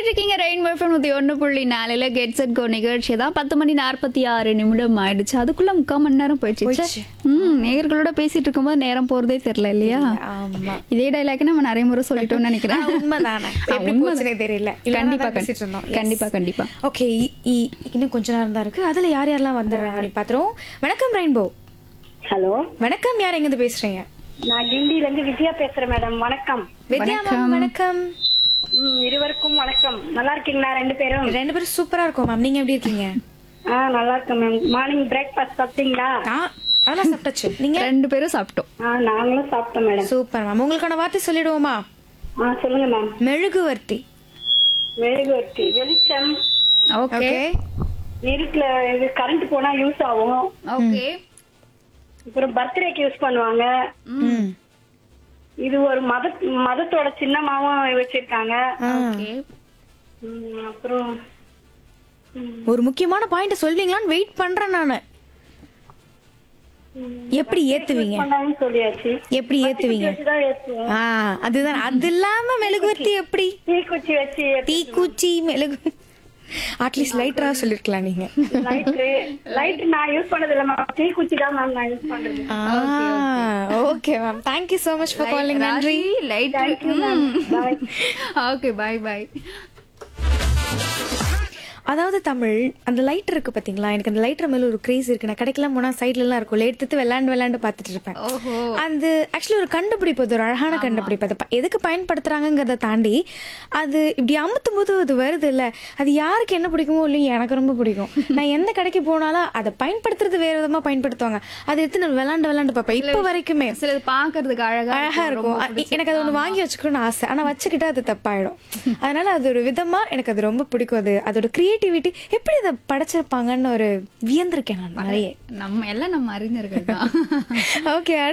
கேட்டுட்டு இருக்கீங்க rainbow FM நூற்றி ஒன்று புள்ளி நாலில் கெட் செட் கோ நிகழ்ச்சி தான் பத்து மணி நாற்பத்தி ஆறு நிமிடம் ஆயிடுச்சு அதுக்குள்ள முக்கால் மணி நேரம் போயிடுச்சு போயிடுச்சு. ம் நேயர்களோட பேசிட்டு இருக்கும்போது நேரம் போறதே தெரியல இல்லையா ஆமா இதே டைலாக் நம்ம நிறைய முறை சொல்லிட்டோம்னு நினைக்கிறேன் ஆ, உண்மைதானே எப்படி உண்மைதான். போச்சுனே தெரியல இவ்வளவு கண்டிப்பா நேரம் பேசிட்டு இருந்தோம். Yes. கண்டிப்பா கண்டிப்பா ஓகே இன்னும் கொஞ்ச நேரம் தான் இருக்கு அதுல யார் யாரெல்லாம் வந்துடுறாங்க அப்படின்னு பாத்துருவோம் வணக்கம் ரெயின்போ ஹலோ வணக்கம் யார் எங்க இருந்து பேசுறீங்க நான் கிண்டில இருந்து விஜயா பேசுறேன் மேடம் வணக்கம் வித்யா மேம் வணக்கம் ம், இருவருக்கும் வணக்கம் நல்லா இருக்கீங்களா ரெண்டு பேரும் ரெண்டு பேரும் சூப்பரா இருக்கும் மேம் நீங்க எப்படி இருக்கீங்க ஆ நல்லா இருக்கேன் மேம் மார்னிங் பிரேக்ஃபாஸ்ட் சாப்பிட்டீங்களா ஆ அதெல்லாம் சாப்பிட்டாச்சு நீங்க ரெண்டு பேரும் சாப்பிட்டோம் ஆ நாங்களும் சாப்பிட்டோம் மேடம் சூப்பர் மேம் உங்களுக்கான வார்த்தை சொல்லிடுவோமா ஆ சொல்லுங்க மேம் மெழுகுவர்த்தி மெழுகுவர்த்தி வெளிச்சம் ஓகே ஓகே இருட்டுல இது கரண்ட் போனா யூஸ் ஆகும் ஓகே அப்புறம் பர்த்டேக்கு யூஸ் பண்ணுவாங்க ம் இது ஒரு மத மதத்தோட சின்னமாவும் வச்சிருக்காங்க ஆ. ஓகே ம், அப்புறம் ஒரு முக்கியமான பாயிண்ட் சொல்வீங்களான்னு வெயிட் பண்றேன் நானு எப்படி ஏத்துவீங்க பண்ணாங்கன்னு சொல்லியாச்சு எப்படி ஏத்துவீங்க வச்சுதான் ஏத்துவோம் ஆ அதுதான் அது இல்லாம மெழுகுவர்த்தி எப்படி தீக்குச்சி வச்சு தீக்குச்சி மெழுகு அட்லீஸ்ட் லைட்டரா சொல்லிருக்கலாம் நீங்க லைட்டு லைட் நான் யூஸ் பண்ணது இல்ல மேம் தீக்குச்சி தான் மேம் நான் யூஸ் பண்றது okay ma'am thank you so much for calling நன்றி லைட் ஓகே பை பை அதாவது தமிழ் அந்த லைட் இருக்கு பாத்தீங்களா எனக்கு அந்த லைட்டர் மேல ஒரு கிரேஸ் இருக்கு நான் கடைக்கெல்லாம் போனா சைட்ல எல்லாம் இருக்கும் எடுத்து விளையாண்டு விளையாண்டு பார்த்துட்டு இருப்பேன் ஓஹோ அது ஆக்சுவலி ஒரு கண்டுபிடிப்பு அது ஒரு அழகான கண்டுபிடிப்பு அதை ப- எதுக்கு பயன்படுத்துறாங்கங்கிறத தாண்டி அது இப்படி அமுத்தும் போது அது வருது இல்ல அது யாருக்கு என்ன பிடிக்குமோ இல்லையோ எனக்கு ரொம்ப பிடிக்கும் நான் எந்த கடைக்கு போனாலும் அதை பயன்படுத்துறது வேற விதமா பயன்படுத்துவாங்க அதை எடுத்து நான் விளையாண்டு விளையாண்டு பார்ப்பேன் இப்போ வரைக்குமே சிலது பாக்குறதுக்கு அழகா அழகா இருக்கும் அ- எனக்கு அது ஒண்ணு வாங்கி வச்சுக்கணும்னு ஆசை ஆனா வச்சுக்கிட்டா அது தப்பாயிடும் அதனால அது ஒரு விதமா எனக்கு அது ரொம்ப பிடிக்கும் அது அதோட கிரியேட்டிவிட்டி எப்படி அதை படைச்சிருப்பாங்கன்னு ஒரு வியந்திருக்கேன் நான் நிறைய நம்ம எல்லாம் நம்ம அறிஞர்கள் தான் ஓகே